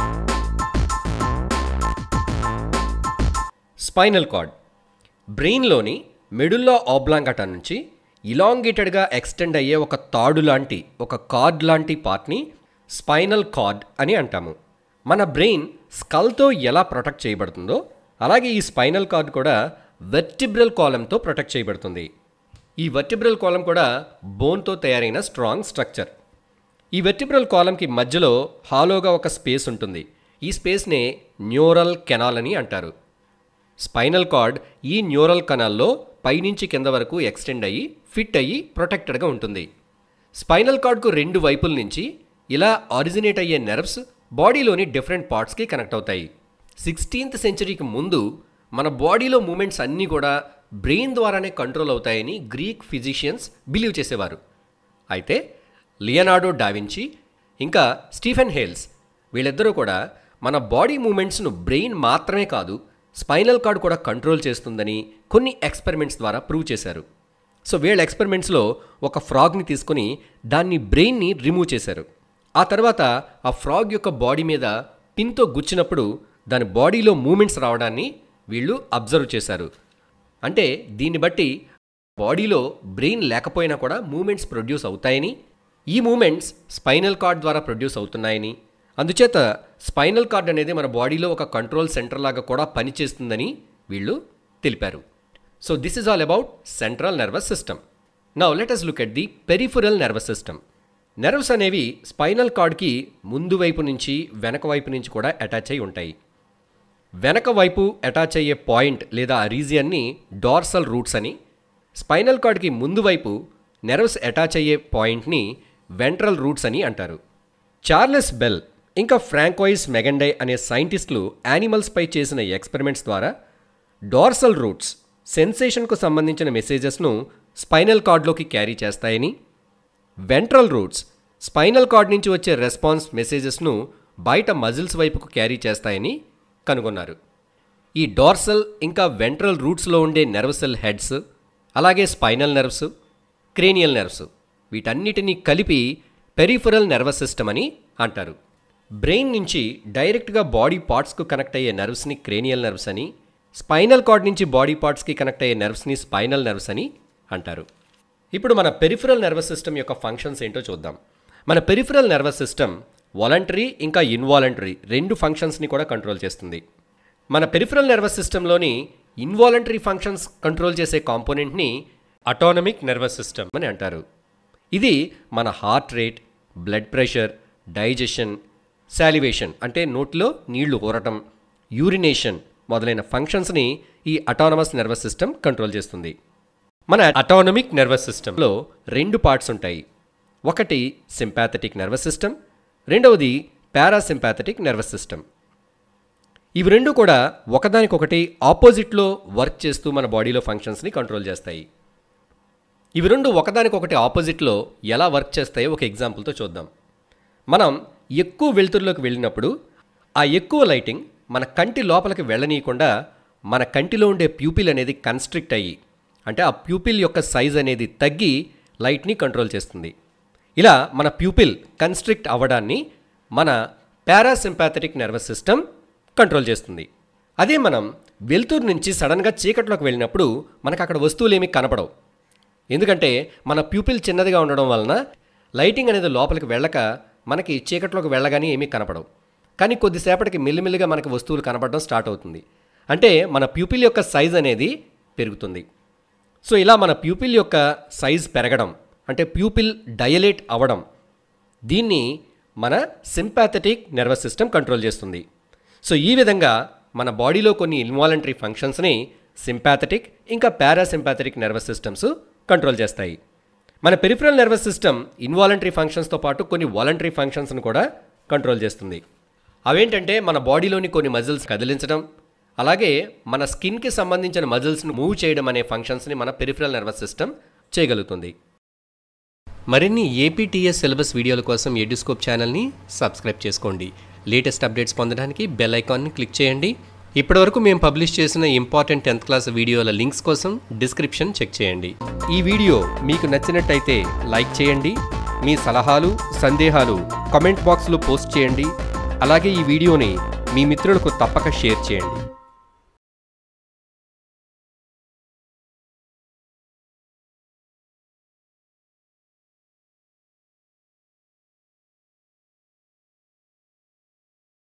spinal cord బ్రెయిన్లోని medulla oblongata నుంచి ఇలాంగేటెడ్గా ఎక్స్టెండ్ అయ్యే ఒక తాడు లాంటి ఒక కార్డ్ లాంటి పార్ట్ని స్పైనల్ కార్డ్ అని అంటాము మన బ్రెయిన్ స్కల్తో ఎలా ప్రొటెక్ట్ చేయబడుతుందో అలాగే ఈ స్పైనల్ కార్డ్ కూడా వెర్టిబ్రల్ కాలంతో ప్రొటెక్ట్ చేయబడుతుంది ఈ వెర్టిబ్రల్ కాలం కూడా బోన్తో తయారైన స్ట్రాంగ్ స్ట్రక్చర్ ఈ వెర్టిబ్రల్ కాలంకి మధ్యలో హాలోగా ఒక స్పేస్ ఉంటుంది ఈ స్పేస్నే న్యూరల్ కెనాల్ అని అంటారు స్పైనల్ కార్డ్ ఈ న్యూరల్ కనాల్లో పైనుంచి కింద వరకు ఎక్స్టెండ్ అయ్యి ఫిట్ అయ్యి ప్రొటెక్టెడ్గా ఉంటుంది స్పైనల్ కార్డ్కు రెండు వైపుల నుంచి ఇలా ఆరిజినేట్ అయ్యే నెర్వ్స్ బాడీలోని డిఫరెంట్ పార్ట్స్కి కనెక్ట్ అవుతాయి సిక్స్టీన్త్ సెంచరీకి ముందు మన బాడీలో మూమెంట్స్ అన్నీ కూడా బ్రెయిన్ ద్వారానే కంట్రోల్ అవుతాయని గ్రీక్ ఫిజిషియన్స్ బిలీవ్ చేసేవారు అయితే లియనార్డో డావించి ఇంకా స్టీఫెన్ హేల్స్ వీళ్ళిద్దరూ కూడా మన బాడీ మూమెంట్స్ను బ్రెయిన్ మాత్రమే కాదు స్పైనల్ కార్డ్ కూడా కంట్రోల్ చేస్తుందని కొన్ని ఎక్స్పెరిమెంట్స్ ద్వారా ప్రూవ్ చేశారు సో వీళ్ళ ఎక్స్పెరిమెంట్స్లో ఒక ఫ్రాగ్ని తీసుకొని దాన్ని బ్రెయిన్ని రిమూవ్ చేశారు ఆ తర్వాత ఆ ఫ్రాగ్ యొక్క బాడీ మీద పిన్తో గుచ్చినప్పుడు దాని బాడీలో మూమెంట్స్ రావడాన్ని వీళ్ళు అబ్జర్వ్ చేశారు అంటే దీన్ని బట్టి బాడీలో బ్రెయిన్ లేకపోయినా కూడా మూమెంట్స్ ప్రొడ్యూస్ అవుతాయని ఈ మూమెంట్స్ స్పైనల్ కార్డ్ ద్వారా ప్రొడ్యూస్ అవుతున్నాయని అందుచేత స్పైనల్ కార్డ్ అనేది మన బాడీలో ఒక కంట్రోల్ సెంటర్ లాగా కూడా పనిచేస్తుందని వీళ్ళు తెలిపారు so this is all about central nervous system now let us look at the peripheral nervous system nerves అనేవి స్పైనల్ కార్డ్కి ముందు వైపు నుంచి వెనక వైపు నుంచి కూడా అటాచ్ అయి ఉంటాయి వెనక వైపు అటాచ్ అయ్యే పాయింట్ లేదా ఆ రీజియన్ని డార్సల్ రూట్స్ అని స్పైనల్ కార్డ్కి ముందు వైపు నెర్వ్స్ అటాచ్ అయ్యే పాయింట్ని వెంట్రల్ రూట్స్ అని అంటారు చార్లెస్ బెల్ ఇంకా ఫ్రాంకోయిస్ మెగండై అనే సైంటిస్టులు యానిమల్స్పై చేసిన ఎక్స్పెరిమెంట్స్ ద్వారా డార్సల్ రూట్స్ సెన్సేషన్కు సంబంధించిన మెసేజెస్ను స్పైనల్ కార్డ్లోకి క్యారీ చేస్తాయని వెంట్రల్ రూట్స్ స్పైనల్ కార్డ్ నుంచి వచ్చే రెస్పాన్స్ మెసేజెస్ను బయట మజిల్స్ వైపుకు క్యారీ చేస్తాయని కనుగొన్నారు ఈ డార్సల్ ఇంకా వెంట్రల్ రూట్స్లో ఉండే నెర్వ్ సెల్ హెడ్స్ అలాగే స్పైనల్ నెర్వ్స్ క్రేనియల్ నెర్వ్స్ వీటన్నిటినీ కలిపి పెరిఫరల్ నర్వస్ సిస్టమ్ అని అంటారు బ్రెయిన్ నుంచి డైరెక్ట్గా బాడీ పార్ట్స్కు కనెక్ట్ అయ్యే నర్వ్స్ని క్రేనియల్ నర్వ్స్ అని స్పైనల్ కార్డ్ నుంచి బాడీ పార్ట్స్కి కనెక్ట్ అయ్యే నర్వ్స్ని స్పైనల్ నర్వ్స్ అని అంటారు ఇప్పుడు మన పెరిఫరల్ నర్వస్ సిస్టమ్ యొక్క ఫంక్షన్స్ ఏంటో చూద్దాం మన పెరిఫరల్ నర్వస్ సిస్టమ్ వాలంటరీ ఇంకా ఇన్వాలంటరీ రెండు ఫంక్షన్స్ని కూడా కంట్రోల్ చేస్తుంది మన పెరిఫరల్ నర్వస్ సిస్టంలోని ఇన్వాలంటరీ ఫంక్షన్స్ కంట్రోల్ చేసే కాంపోనెంట్ని అటానమిక్ నర్వస్ సిస్టమ్ అని అంటారు ఇది మన heart rate blood pressure digestion salivation అంటే నోట్లో నీళ్లు ఊరటం యూరినేషన్ మొదలైన ఫంక్షన్స్ని ఈ అటానమస్ నర్వస్ సిస్టమ్ కంట్రోల్ చేస్తుంది మన అటానమిక్ నర్వస్ సిస్టంలో రెండు పార్ట్స్ ఉంటాయి ఒకటి సింపాథెటిక్ నర్వస్ సిస్టమ్ రెండవది పారాసింపాథెటిక్ నర్వస్ సిస్టమ్ ఇవి రెండు కూడా ఒకదానికొకటి ఆపోజిట్లో వర్క్ చేస్తూ మన బాడీలో ఫంక్షన్స్ని కంట్రోల్ చేస్తాయి ఇవి రెండు ఒకదానికొకటి ఆపోజిట్లో ఎలా వర్క్ చేస్తాయో ఒక ఎగ్జాంపుల్తో చూద్దాం మనం ఎక్కువ వెలుతురులోకి వెళ్ళినప్పుడు ఆ ఎక్కువ లైటింగ్ మన కంటి లోపలికి వెళ్ళనీయకుండా మన కంటిలో ఉండే ప్యూపిల్ అనేది కన్స్ట్రిక్ట్ అయ్యి అంటే ఆ ప్యూపిల్ యొక్క సైజ్ అనేది తగ్గి లైట్ని కంట్రోల్ చేస్తుంది ఇలా మన ప్యూపిల్ కన్స్ట్రిక్ట్ అవ్వడాన్ని మన పారాసింపాథెటిక్ నర్వస్ సిస్టమ్ కంట్రోల్ చేస్తుంది అదే మనం వెలుతురు నుంచి సడన్గా చీకట్లోకి వెళ్ళినప్పుడు మనకు అక్కడ వస్తువులు ఏమీ కనపడవు ఎందుకంటే మన ప్యూపిల్ చిన్నదిగా ఉండడం వలన లైటింగ్ అనేది లోపలికి వెళ్ళక మనకి చీకట్లోకి వెళ్ళగానే ఏమీ కనపడవు కానీ కొద్దిసేపటికి మెల్లిమెల్లిగా మనకి వస్తువులు కనపడడం స్టార్ట్ అవుతుంది అంటే మన ప్యూపిల్ యొక్క సైజ్ అనేది పెరుగుతుంది సో ఇలా మన ప్యూపిల్ యొక్క సైజ్ పెరగడం అంటే ప్యూపిల్ డయలేట్ అవ్వడం దీన్ని మన సింపాథెటిక్ నర్వస్ సిస్టమ్ కంట్రోల్ చేస్తుంది సో ఈ విధంగా మన బాడీలో కొన్ని ఇన్వాలంటరీ ఫంక్షన్స్ని సింపాథెటిక్ ఇంకా పారాసింపాథెటిక్ నర్వస్ సిస్టమ్స్ కంట్రోల్ చేస్తాయి మన పెరిఫరల్ నర్వస్ సిస్టమ్ ఇన్వాలంటరీ ఫంక్షన్స్తో పాటు కొన్ని వాలంటరీ ఫంక్షన్స్ని కూడా కంట్రోల్ చేస్తుంది అవేంటంటే మన బాడీలోని కొన్ని మజిల్స్ కదిలించడం అలాగే మన స్కిన్కి సంబంధించిన మజిల్స్ను మూవ్ చేయడం అనే ఫంక్షన్స్ని మన పెరిఫరల్ నర్వస్ సిస్టమ్ చేయగలుగుతుంది మరిన్ని ఏపీటీఎస్ సిలబస్ వీడియోల కోసం ఎడ్యుస్కోప్ ఛానల్ని సబ్స్క్రైబ్ చేసుకోండి లేటెస్ట్ అప్డేట్స్ పొందడానికి బెల్ ఐకాన్ని క్లిక్ చేయండి ఇప్పటివరకు మేము పబ్లిష్ చేసిన ఇంపార్టెంట్ టెన్త్ క్లాస్ వీడియోల లింక్స్ కోసం డిస్క్రిప్షన్ చెక్ చేయండి ఈ వీడియో మీకు నచ్చినట్టయితే లైక్ చేయండి మీ సలహాలు సందేహాలు కామెంట్ బాక్స్లో పోస్ట్ చేయండి అలాగే ఈ వీడియోని మీ మిత్రులకు తప్పక షేర్ చేయండి